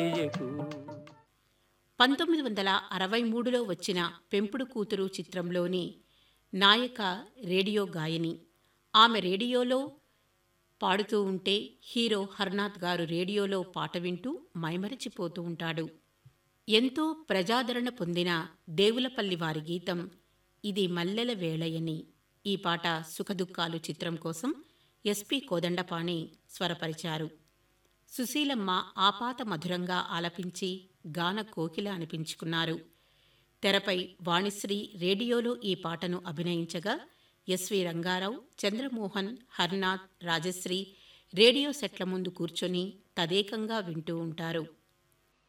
పంతొమ్మిది వందల అరవై మూడులో వచ్చిన పెంపుడు కూతురు చిత్రంలోని నాయక రేడియో గాయని ఆమె రేడియోలో పాడుతూ ఉంటే హీరో హర్నాథ్ గారు రేడియోలో పాట వింటూ మైమరచిపోతూ ఉంటాడు ఎంతో ప్రజాదరణ పొందిన దేవులపల్లి వారి గీతం ఇది మల్లెల వేళయని ఈ పాట సుఖదుఖాలు చిత్రం కోసం ఎస్పి కోదండపాణి స్వరపరిచారు సుశీలమ్మ ఆపాత మధురంగా ఆలపించి గాన కోకిల అనిపించుకున్నారు తెరపై వాణిశ్రీ రేడియోలో ఈ పాటను అభినయించగా ఎస్వి రంగారావు చంద్రమోహన్ హర్నాథ్ రాజశ్రీ రేడియో సెట్ల ముందు కూర్చొని తదేకంగా వింటూ ఉంటారు